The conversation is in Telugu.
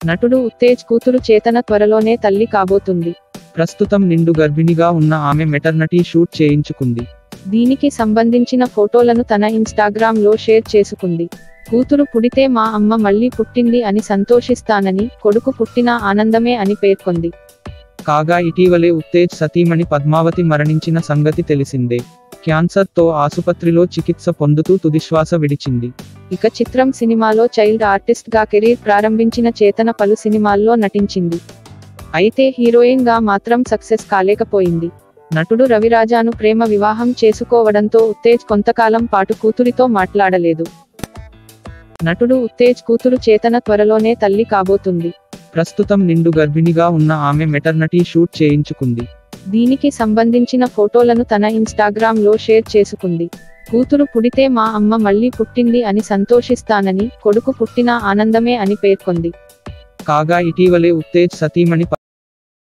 నటుడు ఉత్తేజ్ కూతురు చేతన త్వరలోనే తల్లి కాబోతుంది ప్రస్తుతం నిండు గర్భిణిగా ఉన్న ఆమె మెటర్నటీ షూట్ చేయించుకుంది దీనికి సంబంధించిన ఫోటోలను తన ఇన్స్టాగ్రామ్ లో షేర్ చేసుకుంది కూతురు పుడితే మా అమ్మ మళ్ళీ పుట్టింది అని సంతోషిస్తానని కొడుకు పుట్టినా ఆనందమే అని పేర్కొంది కాగా ఇటీవలే ఉత్తేజ్ సతీమణి పద్మావతి మరణించిన సంగతి తెలిసిందే క్యాన్సర్తో ఆసుపత్రిలో చికిత్స పొందుతూ తుదిశ్వాస విడిచింది ఇక చిత్రం సినిమాలో చైల్డ్ ఆర్టిస్ట్ గా కెరీర్ ప్రారంభించిన చేతన పలు సినిమాల్లో నటించింది అయితే హీరోయిన్ గా మాత్రం సక్సెస్ కాలేకపోయింది నటుడు రవిరాజాను ప్రేమ వివాహం చేసుకోవడంతో ఉత్తేజ్ కొంతకాలం పాటు కూతురితో మాట్లాడలేదు నటుడు ఉత్తేజ్ కూతురు చేతన త్వరలోనే తల్లి కాబోతుంది ప్రస్తుతం నిండు గర్భిణిగా ఉన్న ఆమె మెటర్నటీ షూట్ చేయించుకుంది దీనికి సంబంధించిన ఫోటోలను తన ఇన్స్టాగ్రామ్ లో షేర్ చేసుకుంది కూతురు పుడితే మా అమ్మ మళ్ళీ పుట్టింది అని సంతోషిస్తానని కొడుకు పుట్టినా ఆనందమే అని పేర్కొంది కాగా ఇటీవలే ఉత్తేజ్ సతీమణి